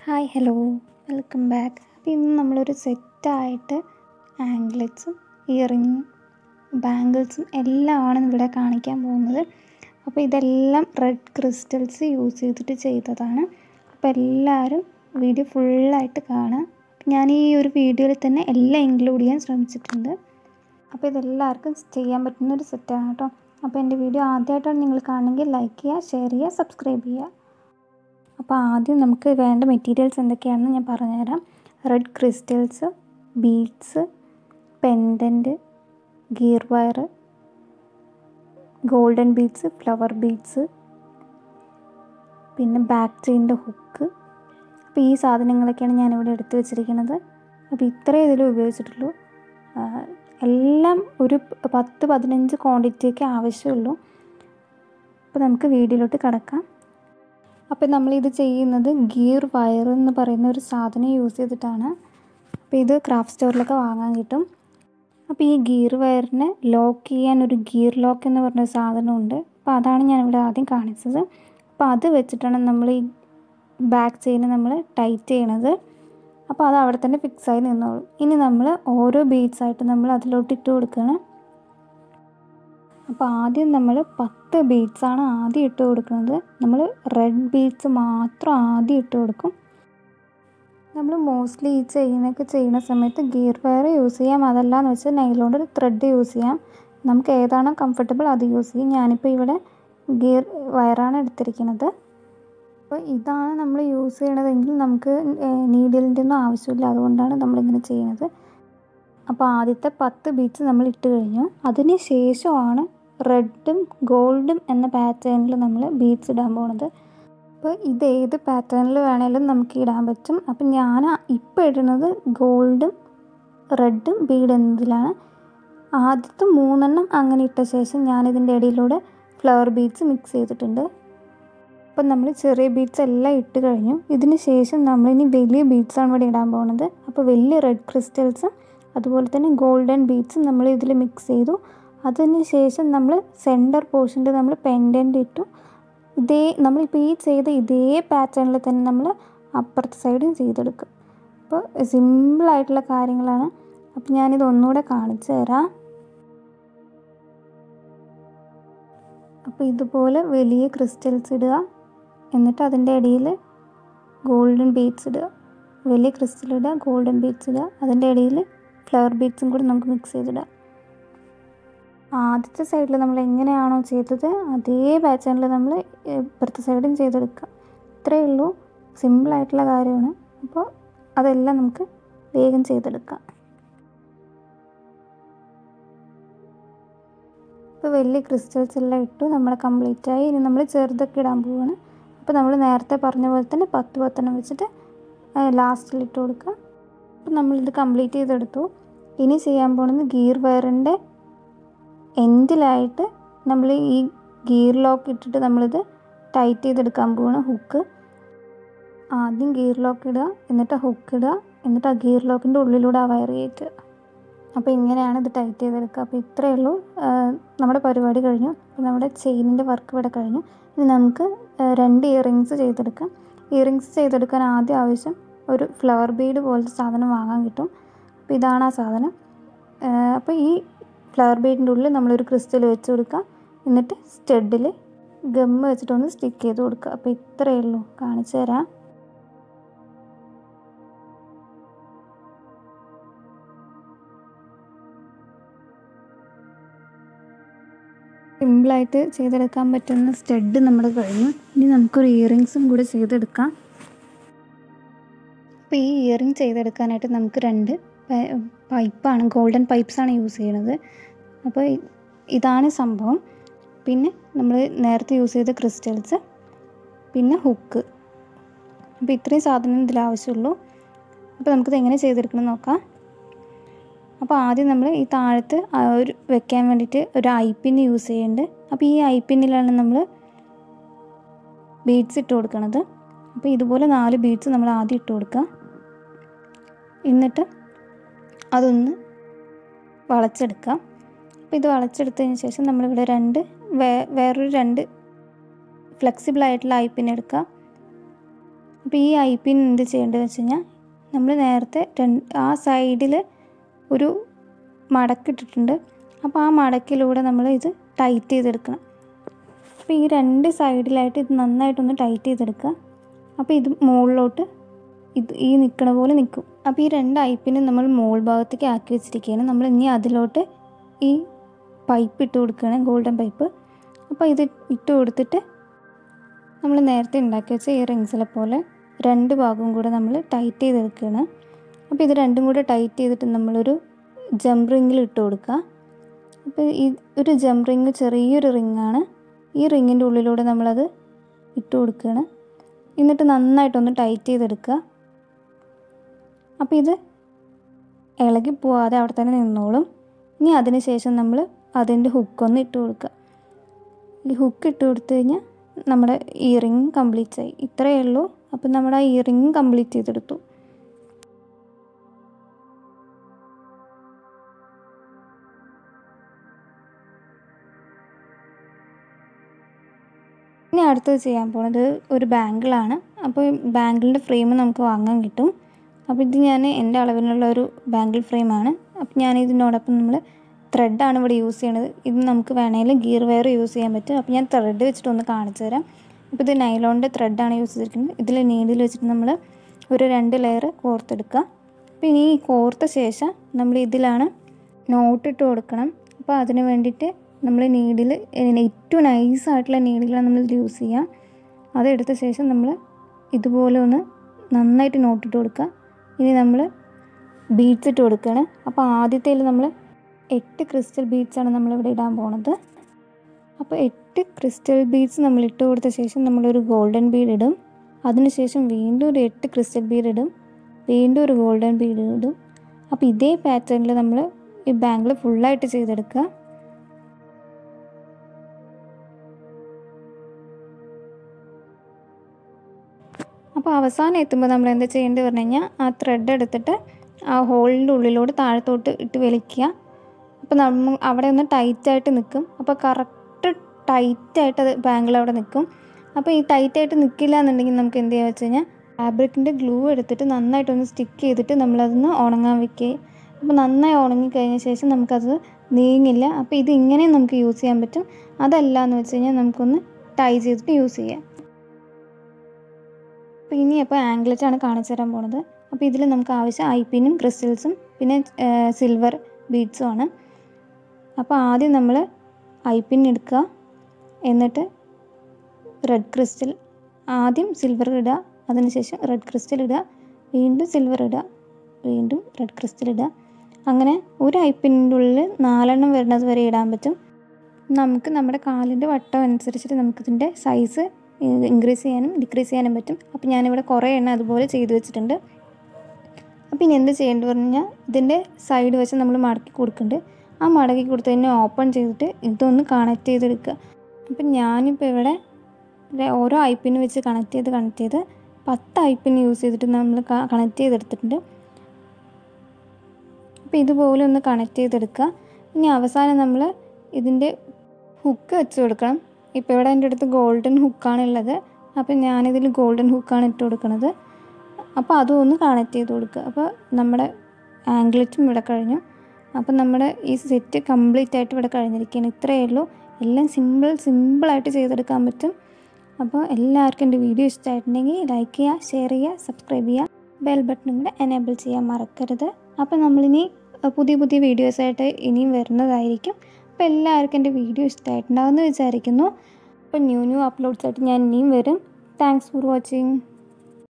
hi hello welcome back അപ്പോൾ ഇന്ന് നമ്മളൊരു സെറ്റായിട്ട് ആംഗ്ലറ്റ്സും ഇയറിങ്ങും ബാംഗിൾസും എല്ലാമാണ് ഇവിടെ കാണിക്കാൻ പോകുന്നത് അപ്പോൾ ഇതെല്ലാം റെഡ് ക്രിസ്റ്റൽസ് യൂസ് ചെയ്തിട്ട് ചെയ്തതാണ് അപ്പോൾ എല്ലാവരും വീഡിയോ ഫുള്ളായിട്ട് കാണുക ഞാൻ ഈ ഒരു വീഡിയോയിൽ തന്നെ എല്ലാം ഇൻക്ലൂഡ് ചെയ്യാൻ ശ്രമിച്ചിട്ടുണ്ട് അപ്പോൾ ഇതെല്ലാവർക്കും ചെയ്യാൻ പറ്റുന്ന ഒരു സെറ്റാണ് കേട്ടോ അപ്പോൾ എൻ്റെ വീഡിയോ ആദ്യമായിട്ടാണ് നിങ്ങൾ കാണണമെങ്കിൽ ലൈക്ക് ചെയ്യുക ഷെയർ ചെയ്യുക സബ്സ്ക്രൈബ് ചെയ്യുക അപ്പോൾ ആദ്യം നമുക്ക് വേണ്ട മെറ്റീരിയൽസ് എന്തൊക്കെയാണെന്ന് ഞാൻ പറഞ്ഞുതരാം red crystals beads pendant gear wire golden beads flower beads പിന്നെ ബാക്ക് ചെയിൻ്റെ ഹുക്ക് അപ്പോൾ ഈ സാധനങ്ങളൊക്കെയാണ് ഞാനിവിടെ എടുത്തു വെച്ചിരിക്കുന്നത് അപ്പോൾ ഇത്രയും ഇതിൽ ഉപയോഗിച്ചിട്ടുള്ളൂ എല്ലാം ഒരു പത്ത് പതിനഞ്ച് ക്വാണ്ടിറ്റിയൊക്കെ ആവശ്യമുള്ളൂ അപ്പോൾ നമുക്ക് വീഡിയോയിലോട്ട് കിടക്കാം അപ്പോൾ നമ്മളിത് ചെയ്യുന്നത് ഗിയർ വയർ എന്ന് പറയുന്ന ഒരു സാധനം യൂസ് ചെയ്തിട്ടാണ് അപ്പോൾ ഇത് ക്രാഫ്റ്റ് സ്റ്റോറിലൊക്കെ വാങ്ങാൻ കിട്ടും അപ്പോൾ ഈ ഗിയർ വയറിനെ ലോക്ക് ചെയ്യാൻ ഒരു ഗിയർ ലോക്ക് എന്ന് പറഞ്ഞ സാധനമുണ്ട് അപ്പോൾ അതാണ് ഞാനിവിടെ ആദ്യം കാണിച്ചത് അപ്പോൾ അത് വെച്ചിട്ടാണ് നമ്മൾ ഈ ബാക്ക് ചെയിൻ നമ്മൾ ടൈറ്റ് ചെയ്യണത് അപ്പോൾ അത് അവിടെ തന്നെ ഫിക്സായി നിന്നോളും ഇനി നമ്മൾ ഓരോ ബീഡ്സ് ആയിട്ട് നമ്മൾ അതിലോട്ട് ഇട്ട് കൊടുക്കണം അപ്പോൾ ആദ്യം നമ്മൾ പത്ത് ബീഡ്സാണ് ആദ്യം ഇട്ട് കൊടുക്കുന്നത് നമ്മൾ റെഡ് ബീഡ്സ് മാത്രം ആദ്യം ഇട്ട് കൊടുക്കും നമ്മൾ മോസ്റ്റ്ലി ഈ ചെയിനൊക്കെ ചെയ്യുന്ന സമയത്ത് ഗിയർ വയർ യൂസ് ചെയ്യാം അതല്ല എന്ന് വെച്ചാൽ നൈലോണ്ട് ത്രെഡ് യൂസ് ചെയ്യാം നമുക്ക് ഏതാണോ കംഫർട്ടബിൾ അത് യൂസ് ചെയ്യും ഞാനിപ്പോൾ ഇവിടെ ഗിയർ വയറാണ് എടുത്തിരിക്കുന്നത് അപ്പോൾ ഇതാണ് നമ്മൾ യൂസ് ചെയ്യണതെങ്കിൽ നമുക്ക് നീഡിലിൻ്റെ ഒന്നും ആവശ്യമില്ല അതുകൊണ്ടാണ് നമ്മളിങ്ങനെ ചെയ്യുന്നത് അപ്പോൾ ആദ്യത്തെ പത്ത് ബീഡ്സ് നമ്മൾ ഇട്ട് കഴിഞ്ഞു അതിന് ശേഷമാണ് റെഡും ഗോൾഡും എന്ന പാറ്റേണിൽ നമ്മൾ ബീഡ്സ് ഇടാൻ പോണത് അപ്പോൾ ഇത് ഏത് പാറ്റേണിൽ വേണേലും നമുക്ക് ഇടാൻ പറ്റും അപ്പം ഞാൻ ഇപ്പോൾ ഇടുന്നത് ഗോൾഡും റെഡും ബീഡ് എന്നതിലാണ് ആദ്യത്തെ മൂന്നെണ്ണം അങ്ങനെ ഇട്ട ശേഷം ഞാനിതിൻ്റെ ഇടയിലൂടെ ഫ്ലവർ ബീഡ്സ് മിക്സ് ചെയ്തിട്ടുണ്ട് അപ്പം നമ്മൾ ചെറിയ ബീഡ്സ് എല്ലാം ഇട്ട് കഴിഞ്ഞു ഇതിന് ശേഷം നമ്മളിനി വലിയ ബീഡ്സാണ് ഇവിടെ ഇടാൻ പോകുന്നത് അപ്പോൾ വലിയ റെഡ് ക്രിസ്റ്റൽസും അതുപോലെ തന്നെ ഗോൾഡൻ ബീഡ്സും നമ്മൾ ഇതിൽ മിക്സ് ചെയ്തു അതിന് ശേഷം നമ്മൾ സെൻറ്റർ പോർഷനിൽ നമ്മൾ പെൻഡൻ്റ് ഇട്ടു ഇതേ നമ്മളിപ്പോൾ ഈ ചെയ്ത ഇതേ പാറ്റേണിൽ തന്നെ നമ്മൾ അപ്പുറത്തെ സൈഡും ചെയ്തെടുക്കും അപ്പോൾ സിമ്പിളായിട്ടുള്ള കാര്യങ്ങളാണ് അപ്പോൾ ഞാനിത് ഒന്നുകൂടെ കാണിച്ചു തരാം അപ്പോൾ ഇതുപോലെ വലിയ ക്രിസ്റ്റൽസ് ഇടുക എന്നിട്ട് അതിൻ്റെ ഇടയിൽ ഗോൾഡൻ ബീഡ്സ് ഇടുക വലിയ ക്രിസ്റ്റൽ ഇടുക ഗോൾഡൻ ബീഡ്സ് ഇടുക അതിൻ്റെ ഇടയിൽ ഫ്ലവർ ബീഡ്സും കൂടി നമുക്ക് മിക്സ് ചെയ്തിടാം ആദ്യത്തെ സൈഡിൽ നമ്മൾ എങ്ങനെയാണോ ചെയ്തത് അതേ പാറ്റേണിൽ നമ്മൾ ഇപ്പുറത്തെ സൈഡും ചെയ്തെടുക്കുക ഇത്രയേ ഉള്ളൂ സിമ്പിളായിട്ടുള്ള കാര്യമാണ് അപ്പോൾ അതെല്ലാം നമുക്ക് വേഗം ചെയ്തെടുക്കാം ഇപ്പോൾ വലിയ ക്രിസ്റ്റൽസ് എല്ലാം ഇട്ടു നമ്മൾ കംപ്ലീറ്റ് ആയി ഇനി നമ്മൾ ചെറുതൊക്കെ ഇടാൻ പോവുകയാണ് അപ്പോൾ നമ്മൾ നേരത്തെ പറഞ്ഞ പോലെ തന്നെ പത്ത് പത്തെണ്ണം വെച്ചിട്ട് ലാസ്റ്റിൽ ഇട്ട് കൊടുക്കുക അപ്പോൾ നമ്മളിത് കംപ്ലീറ്റ് ചെയ്തെടുത്തു ഇനി ചെയ്യാൻ പോകുന്നത് ഗിയർ വയറിൻ്റെ എൻഡിലായിട്ട് നമ്മൾ ഈ ഗിയർ ലോക്ക് ഇട്ടിട്ട് നമ്മളിത് ടൈറ്റ് ചെയ്തെടുക്കാൻ പോവാണ് ഹുക്ക് ആദ്യം ഗിയർ ലോക്ക് ഇടുക എന്നിട്ട് ഹുക്ക് ഇടുക എന്നിട്ട് ആ ഗിയർ ലോക്കിൻ്റെ ഉള്ളിലൂടെ ആ വയർ കയറ്റുക അപ്പോൾ ഇങ്ങനെയാണ് ഇത് ടൈറ്റ് ചെയ്തെടുക്കുക അപ്പോൾ ഇത്രയേ ഉള്ളൂ നമ്മുടെ പരിപാടി കഴിഞ്ഞു അപ്പോൾ നമ്മുടെ ചെയിനിൻ്റെ വർക്ക് ഇവിടെ കഴിഞ്ഞു ഇനി നമുക്ക് രണ്ട് ഇയറിങ്സ് ചെയ്തെടുക്കാം ഇയറിങ്സ് ചെയ്തെടുക്കാൻ ആദ്യം ആവശ്യം ഒരു ഫ്ലവർ ബീഡ് പോലത്തെ സാധനം വാങ്ങാൻ കിട്ടും അപ്പോൾ ഇതാണ് ആ സാധനം അപ്പോൾ ഈ ഫ്ലവർ ബീഡിൻ്റെ ഉള്ളിൽ നമ്മളൊരു ക്രിസ്റ്റൽ വെച്ച് കൊടുക്കുക എന്നിട്ട് സ്റ്റഡിൽ ഗമ്മ് വെച്ചിട്ടൊന്ന് സ്റ്റിക്ക് ചെയ്ത് കൊടുക്കുക അപ്പോൾ ഇത്രയേ ഉള്ളൂ കാണിച്ചു തരാം സിമ്പിളായിട്ട് ചെയ്തെടുക്കാൻ പറ്റുന്ന സ്റ്റഡ് നമ്മൾ കഴിഞ്ഞു ഇനി നമുക്കൊരു ഇയറിങ്സും കൂടി ചെയ്തെടുക്കാം അപ്പോൾ ഈ ഇയറിങ് ചെയ്തെടുക്കാനായിട്ട് നമുക്ക് രണ്ട് പൈപ്പാണ് ഗോൾഡൻ പൈപ്പ്സാണ് യൂസ് ചെയ്യണത് അപ്പോൾ ഇതാണ് സംഭവം പിന്നെ നമ്മൾ നേരത്തെ യൂസ് ചെയ്ത ക്രിസ്റ്റൽസ് പിന്നെ ഹുക്ക് അപ്പോൾ ഇത്രയും സാധനം ഇതിൽ ആവശ്യമുള്ളൂ അപ്പോൾ നമുക്കിത് എങ്ങനെ ചെയ്തെടുക്കണം നോക്കാം അപ്പോൾ ആദ്യം നമ്മൾ ഈ താഴത്ത് ഒരു വെക്കാൻ വേണ്ടിയിട്ട് ഒരു ഐ പിൻ യൂസ് ചെയ്യുന്നുണ്ട് അപ്പോൾ ഈ ഐ പിന്നിലാണ് നമ്മൾ ബീഡ്സ് ഇട്ട് കൊടുക്കുന്നത് അപ്പോൾ ഇതുപോലെ നാല് ബീഡ്സ് നമ്മൾ ആദ്യം ഇട്ട് കൊടുക്കുക എന്നിട്ട് അതൊന്ന് വളച്ചെടുക്കാം അപ്പോൾ ഇത് വളച്ചെടുത്തതിന് ശേഷം നമ്മളിവിടെ രണ്ട് വേ വേറൊരു രണ്ട് ഫ്ലെക്സിബിൾ ആയിട്ടുള്ള ഐ പിൻ എടുക്കുക അപ്പോൾ ഈ ഐ പിൻ എന്ത് ചെയ്യേണ്ടതെന്ന് വെച്ച് കഴിഞ്ഞാൽ നമ്മൾ നേരത്തെ രണ്ട് ആ സൈഡിൽ ഒരു മടക്കിട്ടിട്ടുണ്ട് അപ്പോൾ ആ മടക്കിലൂടെ നമ്മൾ ഇത് ടൈറ്റ് ചെയ്തെടുക്കണം അപ്പോൾ ഈ രണ്ട് സൈഡിലായിട്ട് ഇത് നന്നായിട്ടൊന്ന് ടൈറ്റ് ചെയ്തെടുക്കുക അപ്പോൾ ഇത് മുകളിലോട്ട് ഇത് ഈ നിൽക്കണ പോലെ നിൽക്കും അപ്പോൾ ഈ രണ്ട് ഐപ്പിനും നമ്മൾ മോൾ ഭാഗത്തേക്ക് ആക്കി വെച്ചിരിക്കുകയാണ് നമ്മൾ ഇനി അതിലോട്ട് ഈ പൈപ്പ് ഇട്ട് കൊടുക്കുകയാണ് ഗോൾഡൻ പൈപ്പ് അപ്പോൾ ഇത് ഇട്ട് കൊടുത്തിട്ട് നമ്മൾ നേരത്തെ ഉണ്ടാക്കി വെച്ച ഈ റിങ്സിലെ പോലെ രണ്ട് ഭാഗവും കൂടെ നമ്മൾ ടൈറ്റ് ചെയ്തെടുക്കുകയാണ് അപ്പോൾ ഇത് രണ്ടും കൂടെ ടൈറ്റ് ചെയ്തിട്ട് നമ്മളൊരു ജംപ് റിങ്ങിൽ ഇട്ട് കൊടുക്കുക അപ്പോൾ ഈ ഒരു ജംപ് റിങ് ചെറിയൊരു റിങ്ങാണ് ഈ റിങ്ങിൻ്റെ ഉള്ളിലൂടെ നമ്മളത് ഇട്ട് കൊടുക്കുകയാണ് എന്നിട്ട് നന്നായിട്ടൊന്ന് ടൈറ്റ് ചെയ്തെടുക്കുക അപ്പോൾ ഇത് ഇളകി പോവാതെ അവിടെ തന്നെ നിന്നോളും ഇനി അതിന് ശേഷം നമ്മൾ അതിൻ്റെ ഹുക്കൊന്ന് ഇട്ട് കൊടുക്കുക ഈ ഹുക്ക് ഇട്ട് കൊടുത്തു കഴിഞ്ഞാൽ നമ്മുടെ ഈ റിങ് കംപ്ലീറ്റ് ആയി ഇത്രയേ ഉള്ളൂ അപ്പം നമ്മുടെ ആ ഈ റിങ് കംപ്ലീറ്റ് ചെയ്തെടുത്തു ഇനി അടുത്തത് ചെയ്യാൻ പോണത് ഒരു ബാങ്കിളാണ് അപ്പോൾ ബാങ്കിളിൻ്റെ ഫ്രെയിം നമുക്ക് വാങ്ങാൻ കിട്ടും അപ്പോൾ ഇത് ഞാൻ എൻ്റെ അളവിലുള്ള ഒരു ബാങ്കിൾ ഫ്രെയിമാണ് അപ്പോൾ ഞാൻ ഇതിനോടൊപ്പം നമ്മൾ ത്രെഡാണ് ഇവിടെ യൂസ് ചെയ്യണത് ഇത് നമുക്ക് വേണമെങ്കിൽ ഗിയർ വെയർ യൂസ് ചെയ്യാൻ പറ്റും അപ്പോൾ ഞാൻ ത്രെഡ് വെച്ചിട്ട് ഒന്ന് കാണിച്ചു തരാം ഇപ്പോൾ ഇത് നൈലോണിൻ്റെ ത്രെഡാണ് യൂസ് ചെയ്തിരിക്കുന്നത് ഇതിൽ നീഡിൽ വെച്ചിട്ട് നമ്മൾ ഒരു രണ്ട് ലെയർ കോർത്തെടുക്കുക അപ്പോൾ ഇനി ഈ കോർത്ത ശേഷം നമ്മൾ ഇതിലാണ് നോട്ടിട്ട് കൊടുക്കണം അപ്പോൾ അതിന് വേണ്ടിയിട്ട് നമ്മൾ നീഡിൽ ഏറ്റവും നൈസായിട്ടുള്ള നീഡിലാണ് നമ്മൾ യൂസ് ചെയ്യുക അതെടുത്ത ശേഷം നമ്മൾ ഇതുപോലെ ഒന്ന് നന്നായിട്ട് നോട്ടിട്ട് കൊടുക്കുക ഇനി നമ്മൾ ബീഡ്സ് ഇട്ട് കൊടുക്കുകയാണ് അപ്പോൾ ആദ്യത്തേൽ നമ്മൾ എട്ട് ക്രിസ്റ്റൽ ബീഡ്സാണ് നമ്മളിവിടെ ഇടാൻ പോണത് അപ്പോൾ എട്ട് ക്രിസ്റ്റൽ ബീഡ്സ് നമ്മൾ ഇട്ട് കൊടുത്ത ശേഷം നമ്മളൊരു ഗോൾഡൻ ബീഡ് ഇടും അതിനുശേഷം വീണ്ടും ഒരു എട്ട് ക്രിസ്റ്റൽ ബീഡ് ഇടും വീണ്ടും ഒരു ഗോൾഡൻ ബീഡ് ഇടും അപ്പോൾ ഇതേ പാറ്റേണിൽ നമ്മൾ ഈ ബാങ്കിൾ ഫുള്ളായിട്ട് ചെയ്തെടുക്കുക അപ്പോൾ അവസാനം എത്തുമ്പോൾ നമ്മൾ എന്താ ചെയ്യേണ്ടത് പറഞ്ഞു കഴിഞ്ഞാൽ ആ ത്രെഡ് എടുത്തിട്ട് ആ ഹോളിൻ്റെ ഉള്ളിലോട്ട് താഴത്തോട്ട് ഇട്ട് വലിക്കുക അപ്പോൾ നമ്മൾ അവിടെ ഒന്ന് ടൈറ്റായിട്ട് നിൽക്കും അപ്പോൾ കറക്റ്റ് ടൈറ്റായിട്ട് അത് ബാങ്കിൾ അവിടെ നിൽക്കും അപ്പോൾ ഈ ടൈറ്റായിട്ട് നിൽക്കില്ല എന്നുണ്ടെങ്കിൽ നമുക്ക് എന്ത് ചെയ്യാന്ന് വെച്ച് കഴിഞ്ഞാൽ ഫാബ്രിക്കിൻ്റെ ഗ്ലൂ എടുത്തിട്ട് നന്നായിട്ടൊന്ന് സ്റ്റിക്ക് ചെയ്തിട്ട് നമ്മളതൊന്ന് ഉണങ്ങാൻ വെക്കുക അപ്പോൾ നന്നായി ഉണങ്ങി കഴിഞ്ഞ ശേഷം നമുക്കത് നീങ്ങില്ല അപ്പോൾ ഇത് ഇങ്ങനെ നമുക്ക് യൂസ് ചെയ്യാൻ പറ്റും അതല്ല എന്ന് വെച്ച് കഴിഞ്ഞാൽ നമുക്കൊന്ന് ടൈ ചെയ്തിട്ട് യൂസ് ചെയ്യാം അപ്പോൾ ഇനി അപ്പോൾ ആംഗ്ലറ്റാണ് കാണിച്ചു തരാൻ പോണത് അപ്പോൾ ഇതിൽ നമുക്ക് ആവശ്യം ഐ പിന്നും ക്രിസ്റ്റൽസും പിന്നെ സിൽവർ ബീഡ്സും ആണ് അപ്പോൾ ആദ്യം നമ്മൾ ഐ പിൻ എടുക്കുക എന്നിട്ട് റെഡ് ക്രിസ്റ്റൽ ആദ്യം സിൽവർ ഇടുക അതിനുശേഷം റെഡ് ക്രിസ്റ്റൽ ഇടുക വീണ്ടും സിൽവർ ഇടുക വീണ്ടും റെഡ് ക്രിസ്റ്റൽ ഇടുക അങ്ങനെ ഒരു ഐ പിന്നിൻ്റെ ഉള്ളിൽ നാലെണ്ണം വരുന്നത് വരെ ഇടാൻ പറ്റും നമുക്ക് നമ്മുടെ കാലിൻ്റെ വട്ടം അനുസരിച്ചിട്ട് നമുക്കിതിൻ്റെ സൈസ് ഇൻക്രീസ് ചെയ്യാനും ഡിക്രീസ് ചെയ്യാനും പറ്റും അപ്പോൾ ഞാനിവിടെ കുറേ എണ്ണം അതുപോലെ ചെയ്തു വെച്ചിട്ടുണ്ട് അപ്പോൾ ഇനി എന്ത് ചെയ്യേണ്ടത് പറഞ്ഞു കഴിഞ്ഞാൽ ഇതിൻ്റെ സൈഡ് വെച്ച് നമ്മൾ മടക്കി കൊടുക്കുന്നുണ്ട് ആ മടക്കി കൊടുത്തതിനെ ഓപ്പൺ ചെയ്തിട്ട് ഇതൊന്ന് കണക്ട് ചെയ്തെടുക്കുക അപ്പം ഞാനിപ്പോൾ ഇവിടെ ഓരോ ഐപ്പിന് വെച്ച് കണക്ട് ചെയ്ത് കണക്ട് ചെയ്ത് പത്ത് ഐപ്പിന് യൂസ് ചെയ്തിട്ട് നമ്മൾ കണക്ട് ചെയ്തെടുത്തിട്ടുണ്ട് അപ്പോൾ ഇതുപോലെ ഒന്ന് കണക്ട് ചെയ്തെടുക്കുക ഇനി അവസാനം നമ്മൾ ഇതിൻ്റെ ഹുക്ക് വെച്ച് കൊടുക്കണം ഇപ്പോൾ ഇവിടെ എൻ്റെ അടുത്ത് ഗോൾഡൻ ഹുക്കാണ് ഉള്ളത് അപ്പോൾ ഞാനിതിൽ ഗോൾഡൻ ഹുക്കാണ് ഇട്ട് കൊടുക്കുന്നത് അപ്പോൾ അതും ഒന്ന് കണക്ട് ചെയ്ത് കൊടുക്കുക അപ്പോൾ നമ്മുടെ ആംഗ്ലറ്റും ഇവിടെ കഴിഞ്ഞു അപ്പോൾ നമ്മുടെ ഈ സെറ്റ് കംപ്ലീറ്റ് ആയിട്ട് ഇവിടെ കഴിഞ്ഞിരിക്കുകയാണ് ഇത്രയേ ഉള്ളൂ എല്ലാം സിമ്പിൾ സിമ്പിളായിട്ട് ചെയ്തെടുക്കാൻ പറ്റും അപ്പോൾ എല്ലാവർക്കും എൻ്റെ വീഡിയോ ഇഷ്ടമായിട്ടുണ്ടെങ്കിൽ ലൈക്ക് ചെയ്യുക ഷെയർ ചെയ്യുക സബ്സ്ക്രൈബ് ചെയ്യുക ബെൽ ബട്ടണും കൂടെ എനേബിൾ ചെയ്യാൻ മറക്കരുത് അപ്പോൾ നമ്മളിനി പുതിയ പുതിയ വീഡിയോസായിട്ട് ഇനിയും വരുന്നതായിരിക്കും അപ്പോൾ എല്ലാവർക്കും എൻ്റെ വീഡിയോ ഇഷ്ടമായിട്ടുണ്ടാകുമെന്ന് വിചാരിക്കുന്നു അപ്പോൾ ന്യൂ ന്യൂ അപ്ലോഡ്സ് ആയിട്ട് ഞാൻ ഇനിയും വരും താങ്ക്സ് ഫോർ വാച്ചിങ്